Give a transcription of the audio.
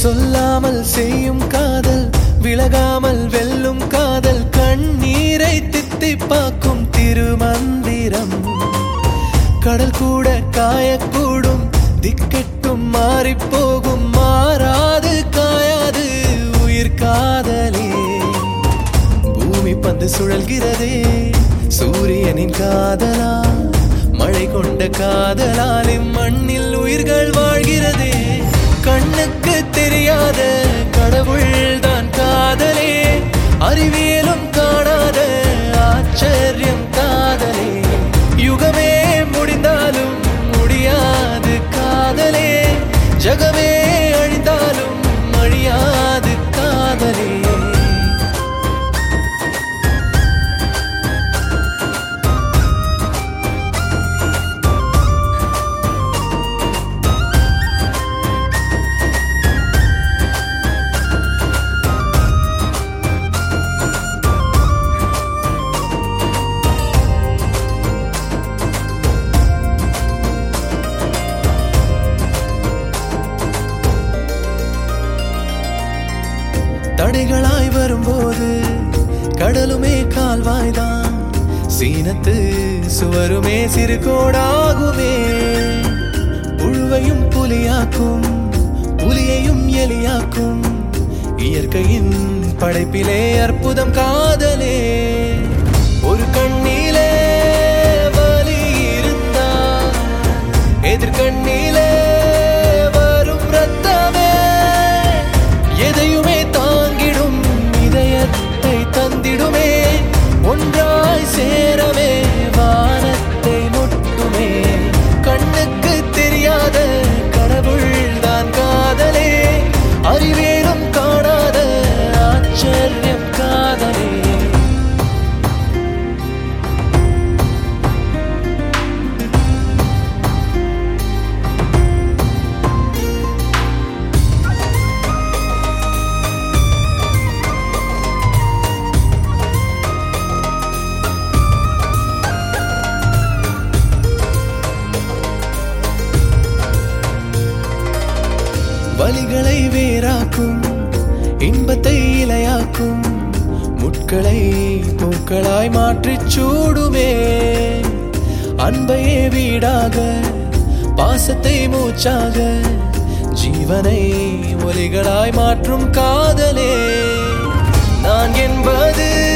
சொல்லாமல் செய்யும் காதல் விலகாமல் வெல்லும் காதல் கண்ணீரை தித்திப்பாக்கும் திருமந்திரம் கடல் கூட காயக்கூடும் திக்கெட்டும் மாறிப் போகும் மாறாது காயாது உயிர் காதலே பூமி பந்து சுழல்கிறதே சூரியனின் காதலா மழை கொண்ட காதலால் மண்ணில் உயிர்கள் வாழ்கிறதே கண்ணுக்கு தெரியாத கடவுள் தான் காதலே அறிவியலும் காணாத ஆச்சரியம் காதலே யுகமே முடிந்தாலும் முடியாது காதலே ஜகமே அழிந்தாலும் அழியாது காதலே தடைகளாய் வரும்போது கடலுமே கால்வாய்தான் சீனத்து சுவருமே சிறு கோடாகுமே புழுவையும் புலியாக்கும் புலியையும் எலியாக்கும் இயற்கையின் படைப்பிலே அற்புதம் காதலே ஒரு கண்ணிலே வலி இருந்தா எதிர்கண்ணிலே வரும் ரத்தமே எதையுமே தாங்கிடும் இதயத்தை தந்திடுமே ஒன்றாய் சேரவே வானத்தை முட்டுமே கண்ணுக்கு தெரியாத கடவுள் தான் காதலே அறிவேலும் காணாத ஆச்சரியம் காதலே வலிகளை வேறாக்கும் இன்பத்தை இலையாக்கும் முட்களை பூக்களாய் மாற்றிச் சூடுமே அன்பையே வீடாக பாசத்தை மூச்சாக ஜீவனை ஒலிகளாய் மாற்றும் காதலே நான் என்பது